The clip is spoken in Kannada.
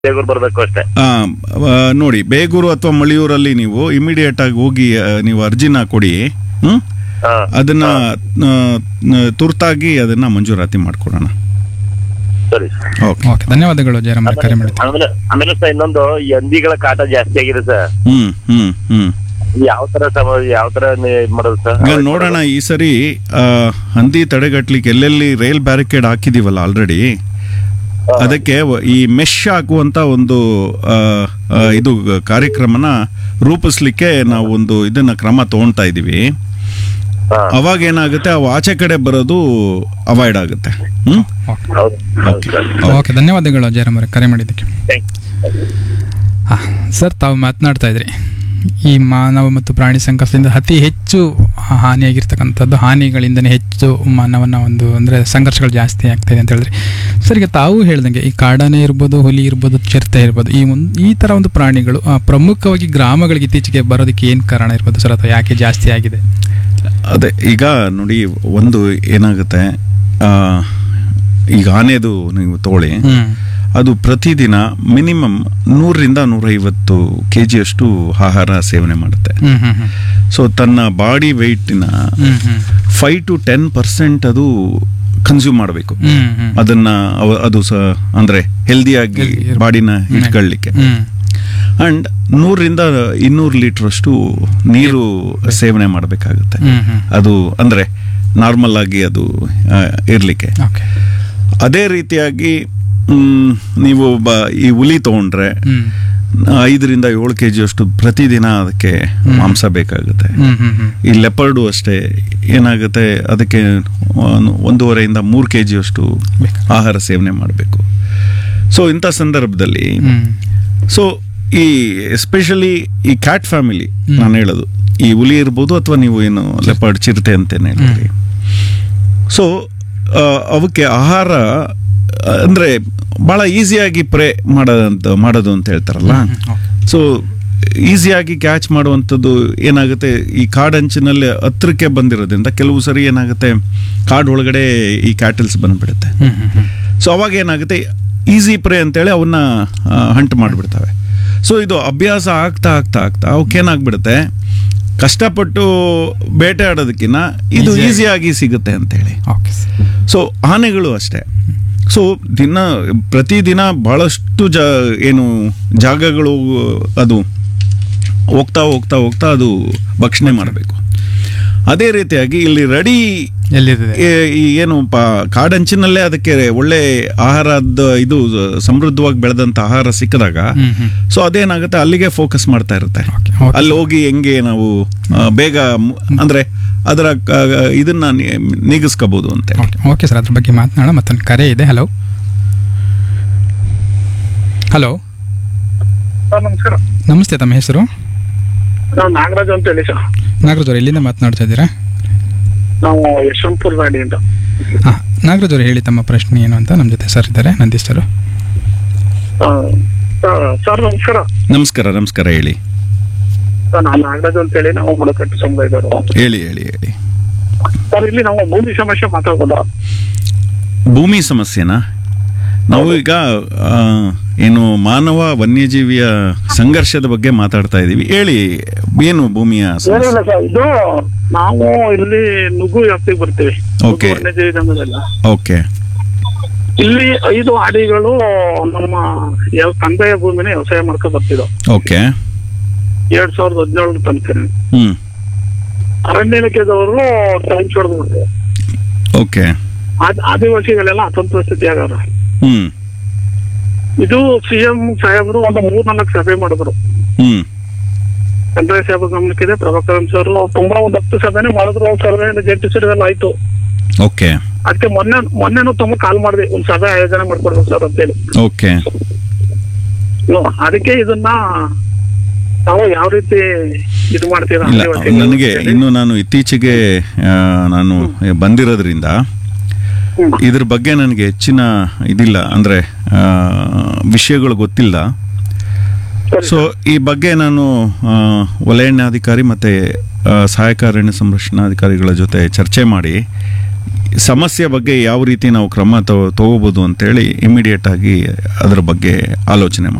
ಬೇಗೂರ್ ಬರ್ಬೇಕು ಅಷ್ಟೇ ಆ, ಆ, ನೋಡಿ ಬೇಗೂರು ಅಥವಾ ಮಳಿಯೂರಲ್ಲಿ ನೀವು ಇಮಿಡಿಯೇಟ್ ಆಗಿ ಹೋಗಿ ಆ, ನೀವು ಅರ್ಜಿನ ಕೊಡಿ ಹ್ಮ್ ಹಾ ಅದನ್ನ ಆ, ನ- ತುರ್ತಾಗಿ ಅದನ್ನ ಮಂಜೂರಾತಿ ಮಾಡ್ಕೊಡೋಣ ಸರಿ ಸರ್ ಓಕೆ ಓಕೆ ಧನ್ಯವಾದಗಳು ಜಯರಾಮ್ ಅವರೇ ಕರೆ ಮಾಡಿದ್ದು ಆಮೇಲೆ ಆಮೇಲೆ ಸರ್ ಇನ್ನೊಂದು ಈ ಹಂದಿಗಳ ಕಾಟ ಜಾಸ್ತಿ ಆಗಿದೆ ಸರ್ ಹ್ಮ್ ಹ್ಮ್ ಹ್ಮ್ ಯಾವ ತರ ಸಮ ಯಾವ ತರ ನಿ- ಇದ್ ಮಾಡೋದು ಸರ್ ಈಗ ನೋಡೋಣ ಈ ಸರಿ ಆ, ಹಂದಿ ತಡೆಗಟ್ಲಿಕ್ಕೆ ಎಲ್ಲೆಲ್ಲಿ ರೈಲ್ ಬ್ಯಾರಿಕೇಡ್ ಹಾಕಿದೀವಲ್ಲ ಆಲ್ರೆಡಿ ಅದಕ್ಕೆ ವ- ಈ ಮೆಶ್ ಹಾಕುವಂತ ಒಂದು ಆ, ಆ, ಇದು ಕಾರ್ಯಕ್ರಮನ ರೂಪಿಸ್ಲಿಕ್ಕೆ ನಾವು ಒಂದು ಇದನ್ನ ಕ್ರಮ ತಗೊಳ್ತಾ ಇದೀವಿ ಹಾ. ಅವಾಗ ಏನಾಗುತ್ತೆ ಅವು ಆಚೆ ಕಡೆ ಬರೋದು ಅವಾಯ್ಡ್ ಆಗುತ್ತೆ ಹ್ಮ್ ಓಕೆ ಹೌದು ಹೌದು ಸರ್ ಓಕೆ ಧನ್ಯವಾದಗಳು ಜಯರಾಮ್ ಅವರೇ ಕರೆ ಮಾಡಿದ್ದಕ್ಕೆ Thank you. ಹಾಂ ಸರ್ ತಾವು ಮಾತನಾಡ್ತಾ ಇದ್ರಿ ಈ ಮಾನವ ಮತ್ತು ಪ್ರಾಣಿ ಸಂಘರ್ಷದಿಂದ ಅತಿ ಹೆಚ್ಚು ಹಾನಿಯಾಗಿರ್ತಕ್ಕಂಥದ್ದು ಹಾನಿಗಳಿಂದನೇ ಹೆಚ್ಚು ಮಾನವನ ಒಂದು ಅಂದರೆ ಸಂಘರ್ಷಗಳು ಜಾಸ್ತಿ ಆಗ್ತಾಯಿದೆ ಅಂತ ಹೇಳಿದ್ರಿ ಸರ್ ಈಗ ತಾವು ಹೇಳ್ದಂಗೆ ಈ ಕಾಡಾನೆ ಇರ್ಬೋದು ಹುಲಿ ಇರ್ಬೋದು ಚಿರತೆ ಇರ್ಬೋದು ಈ ಒಂದು ಈ ಥರ ಒಂದು ಪ್ರಾಣಿಗಳು ಆ, ಪ್ರಮುಖವಾಗಿ ಗ್ರಾಮಗಳಿಗೆ ಇತ್ತೀಚೆಗೆ ಬರೋದಕ್ಕೆ ಏನು ಕಾರಣ ಇರ್ಬೋದು ಸರ್ ಅಥವಾ ಯಾಕೆ ಜಾಸ್ತಿ ಆಗಿದೆ ಅದೇ ಈಗ ನೋಡಿ ಒಂದು ಏನಾಗುತ್ತೆ ಆ, ಈಗ ಆನೆದು ನೀವು ತಗೊಳ್ಳಿ ಹ್ಞೂ ಅದು ಪ್ರತಿದಿನ ಮಿನಿಮಮ್ ನೂರರಿಂದ ನೂರೈವತ್ತು ಕೆ ಜಿಯಷ್ಟು ಆಹಾರ ಸೇವನೆ ಮಾಡುತ್ತೆ ಹ್ಞೂ ಹ್ಞೂ ಹ್ಞೂ ಸೊ ತನ್ನ ಬಾಡಿ ವೆಯ್ಟಿನ ಹ್ಞೂ ಹ್ಞೂ ಫೈವ್ ಟು ಟೆನ್ ಪರ್ಸೆಂಟ್ ಅದು ಕನ್ಸ್ಯೂಮ್ ಮಾಡಬೇಕು ಹ್ಞೂ ಹ್ಞೂ ಅದನ್ನ ಅವ- ಅದು ಸ ಅಂದ್ರೆ ಹೆಲ್ದಿಯಾಗಿ Healthy ಇರ್ಬೇಕು. ಬಾಡಿನ ಇಟ್ಕೊಳ್ಳಿಕ್ಕೆ ಹ್ಞೂ ಅಂಡ್ ನೂರರಿಂದ ಇನ್ನೂರು ಲೀಟರ್ ಅಷ್ಟು ನೀರು ಸೇವನೆ ಮಾಡಬೇಕಾಗುತ್ತೆ ಹ್ಞೂ ಹ್ಞೂ ಅದು ಅಂದ್ರೆ ನಾರ್ಮಲ್ ಆಗಿ ಅದು ಆ, ಇರ್ಲಿಕ್ಕೆ ಓಕೆ ಅದೇ ರೀತಿಯಾಗಿ ಮ್, ನೀವು ಬ ಈ ಹುಲಿ ತಗೊಂಡ್ರೆ ಹ್ಞೂ ಐದರಿಂದ ಏಳು ಕೆ ಅಷ್ಟು ಪ್ರತಿದಿನ ಅದಕ್ಕೆ ಮಾಂಸ ಬೇಕಾಗುತ್ತೆ ಹ್ಞೂ ಹ್ಞೂ ಹ್ಞೂ ಈ ಲೆಪರ್ಡು ಅಷ್ಟೇ ಏನಾಗುತ್ತೆ ಅದಕ್ಕೆ ಒಂದು- ಒಂದೂವರೆಯಿಂದ ಮೂರು ಕೆ ಅಷ್ಟು ಬೇಕು. ಆಹಾರ ಸೇವನೆ ಮಾಡಬೇಕು ಸೊ ಇಂಥ ಸಂದರ್ಭದಲ್ಲಿ ಹ್ಞೂ ಸೊ ಈ ಎಸ್ಪೆಷಲಿ ಈ ಕ್ಯಾಟ್ ಫ್ಯಾಮಿಲಿ ಹ್ಮ್. ನಾನು ಹೇಳೋದು ಈ ಹುಲಿ ಇರ್ಬೋದು ಅಥವಾ ನೀವು ಏನು ಲೆಪರ್ಡ್ ಚಿರತೆ ಅಂತೇನೆ ಹೇಳ್ತೀರಿ ಸೊ ಅವಕ್ಕೆ ಆಹಾರ ಆ, ಅಂದ್ರೆ ಬಹಳ ಈಸಿಯಾಗಿ ಪ್ರೇ ಮಾಡೋದಂತ ಮಾಡೋದು ಅಂತ ಹೇಳ್ತಾರಲ್ಲ ಸೊ ಈಸಿಯಾಗಿ ಕ್ಯಾಚ್ ಮಾಡುವಂಥದ್ದು ಏನಾಗುತ್ತೆ ಈ ಕಾಡಂಚಿನಲ್ಲಿ ಹತ್ರಕ್ಕೆ ಬಂದಿರೋದ್ರಿಂದ ಕೆಲವು ಸರಿ ಏನಾಗುತ್ತೆ ಕಾಡ್ ಒಳಗಡೆ ಈ ಕ್ಯಾಟಲ್ಸ್ ಬಂದ್ಬಿಡುತ್ತೆ ಹ್ಞೂ ಹ್ಞೂ ಹ್ಞೂ ಸೊ ಅವಾಗ ಏನಾಗುತ್ತೆ ಈಸಿ ಪ್ರೇ ಅಂತೇಳಿ ಅವನ್ನ ಹಂಟ್ ಮಾಡಿಬಿಡ್ತವೆ ಸೊ ಇದು ಅಭ್ಯಾಸ ಆಗ್ತಾ ಆಗ್ತಾ ಆಗ್ತಾ ಅವಕ್ಕೇನಾಗ್ಬಿಡುತ್ತೆ ಕಷ್ಟಪಟ್ಟು ಬೇಟೆ ಆಡೋದಕ್ಕಿಂತ ಇದು Easy ಆಗಿ. ಈಸಿಯಾಗಿ ಸಿಗುತ್ತೆ ಅಂತೇಳಿ ಓಕೆ ಸರ್ ಸೊ ಆನೆಗಳು ಅಷ್ಟೇ ಸೊ ದಿನ ಪ್ರತಿದಿನ ಬಹಳಷ್ಟು ಜ ಏನು ಜಾಗಗಳು ಅದು ಹೋಗ್ತಾ ಹೋಗ್ತಾ ಹೋಗ್ತಾ ಅದು ಭಕ್ಷಣೆ ಮಾಡಬೇಕು ಅದೇ ರೀತಿಯಾಗಿ ಇಲ್ಲಿ ರೆಡಿ ಎಲ್ಲಿದೆ ಈ ಏನು ಪ ಕಾಡಂಚಿನಲ್ಲೇ ಅದಕ್ಕೆ ಒಳ್ಳೆ ಆಹಾರದ ಇದು ಸಮೃದ್ಧವಾಗಿ ಬೆಳೆದಂತ ಆಹಾರ ಸಿಕ್ಕಿದಾಗ ಹ್ಮ್ ಹ್ಮ್ ಸೊ ಅದೇನಾಗುತ್ತೆ ಅಲ್ಲಿಗೆ ಫೋಕಸ್ ಮಾಡ್ತಾ ಇರುತ್ತೆ Okay, okay. ಅಲ್ಲಿ ಹೋಗಿ ಹೆಂಗೆ ನಾವು ಆ, ಬೇಗ ಮು- ಅಂದ್ರೆ ಅದರ ಕ- ಇದನ್ನ ನಿ- ನೀಗಿಸ್ಕೋಬಹುದು ಅಂತ ಓಕೆ ಓಕೆ ಸರ್ ಅದ್ರ ಬಗ್ಗೆ ಮಾತನಾಡೋಣ ಮತ್ತೊಂದು ಕರೆ ಇದೆ ಹಲೋ ಹಲೋ ಸರ್ ನಮಸ್ಕಾರ ನಮಸ್ತೆ ತಮ್ಮ ಹೆಸರು ನಾವು ನಾಗರಾಜ್ ಅಂತ ಹೇಳಿ ಸರ್ ನಾಗರಾಜ್ ಅವ್ರು ಎಲ್ಲಿಂದ ಮಾತನಾಡ್ತಾ ಇದ್ದೀರಾ ನಾವು ಯಶವಂತಪುರ ಗಾಡಿಯಿಂದ ಹಾಂ ನಾಗರಾಜ್ ಅವರು ಹೇಳಿ ತಮ್ಮ ಪ್ರಶ್ನೆ ಏನು ಅಂತ ನಮ್ಮ ಜೊತೆ ಸರ್ ಇದ್ದಾರೆ ನಂದೀಶ್ ಸರ್ ಆ, ಸರ್- ಸರ್ ನಮಸ್ಕಾರ ನಮಸ್ಕಾರ ನಮಸ್ಕಾರ ಹೇಳಿ ಸರ್ ನಾನು ನಾಗರಾಜ್ ಅಂತ ಹೇಳಿ ನಾವು ಬುಡಕಟ್ಟು ಸಮುದಾಯದವರು ಹೇಳಿ ಹೇಳಿ ಹೇಳಿ ಸರ್ ಇಲ್ಲಿ ನಾವು ಭೂಮಿ ಸಮಸ್ಯೆ ಮಾತಾಡ್ಬೋದಾ ಭೂಮಿ ಸಮಸ್ಯೆನಾ ನಾವು ಈಗ ಆ, ಏನು ಮಾನವ ವನ್ಯಜೀವಿಯ ಸಂಘರ್ಷದ ಬಗ್ಗೆ ಮಾತಾಡ್ತಾ ಇದೀವಿ ಹೇಳಿ ಏನು ಭೂಮಿಯ ಸಮಸ್ಯೆ ಏನಿಲ್ಲ ಸರ್ ಇದು ನಾವು ಇಲ್ಲಿ ನುಗ್ಗು ವ್ಯಾಪ್ತಿಗೆ ಬರ್ತೀವಿ Okay. ನುಗ್ಗು ವನ್ಯಜೀವಿ ರಂಗದಲ್ಲ ಓಕೆ ಇಲ್ಲಿ ಐದು ಆಡಿಗಳು ನಮ್ಮ ಯಾವ ತಂದೆಯ ಭೂಮಿನ ವ್ಯವಸಾಯ ಮಾಡ್ಕೊ ಬರ್ತಿದ್ದವು ಓಕೆ ಎರಡ್ ಸಾವಿರದ ಹದಿನೇಳು ತನಕ ಹ್ಮ್ ಅರಣ್ಯ ಇಲಾಖೆದವರು ಟೈಮ್ ಹೊಡೆದ್ಬಿಟ್ರು ಓಕೆ ಆದ್- ಆದಿವಾಸಿಗಳೆಲ್ಲ ಅತಂತ್ರ ಸ್ಥಿತಿ ಆಗ್ಯಾರ ಹ್ಮ್ ಇದು ಸಿಎಂ ಸಾಹೇಬರು ಒಂದು ಮೂರ್ ನಾಲ್ಕು ಸಭೆ ಮಾಡಿದ್ರು ಹ್ಮ್ ಚಂದ್ರಯ್ಯ ಸಾಹೇಬ್ ಗಮನಕ್ಕಿದೆ ಪ್ರಭಾಕರನ್ ಸರ್ ತುಂಬಾ ಒಂದ್ ಹತ್ತು ಸಭೆನೆ ಮಾಡಿದ್ರು ಒಂದ್ ಸರ್ವೆ ಜಂಟಿ ಸರ್ವೆ ಎಲ್ಲ ಆಯ್ತು ಓಕೆ ಅದಕ್ಕೆ ಮೊನ್ನೆ ಮೊನ್ನೆನೂ ತಮ್ಮ ಕಾಲ್ ಮಾಡಿದೆ ಒಂದ್ ಸಭೆ ಆಯೋಜನೆ ಮಾಡ್ಕೊಡ್ಬೇಕು ಸರ್ ಅಂತೇಳಿ ಓಕೆ ಹ್ಮ್. ಅದಕ್ಕೆ ಇದನ್ನ ತಾವು ಯಾವ ರೀತಿ ಇದು ಮಾಡ್ತೀರಾ ಇಲ್ಲ ಆದಿವಾಸಿಗಳು ನನಗೆ ಅಂತೇಳಿ. ಇನ್ನು ನಾನು ಇತ್ತೀಚೆಗೆ ಆ, ನಾನು ಬಂದಿರೋದ್ರಿಂದ ಹ್ಮ್. ಇದ್ರ ಬಗ್ಗೆ ನನಗೆ ಹೆಚ್ಚಿನ ಇದಿಲ್ಲ ಅಂದ್ರೆ ಆ, ವಿಷಯಗಳು ಗೊತ್ತಿಲ್ಲ ಸರಿ ಸೊ ಈ ಬಗ್ಗೆ ನಾನು ಆ, ವಲಯಾರಣ್ಯಾಧಿಕಾರಿ ಮತ್ತೆ ಆ, ಸಹಾಯಕ ಅರಣ್ಯ ಸಂರಕ್ಷಣಾಧಿಕಾರಿಗಳ ಜೊತೆ ಚರ್ಚೆ ಮಾಡಿ ಸಮಸ್ಯೆ ಬಗ್ಗೆ ಯಾವ ರೀತಿ ನಾವು ಕ್ರಮ ತಗೋ ತಗೋಬೋದು ಅಂತೇಳಿ ಇಮಿಡಿಯೇಟ್ ಆಗಿ ಅದರ ಬಗ್ಗೆ ಆಲೋಚನೆ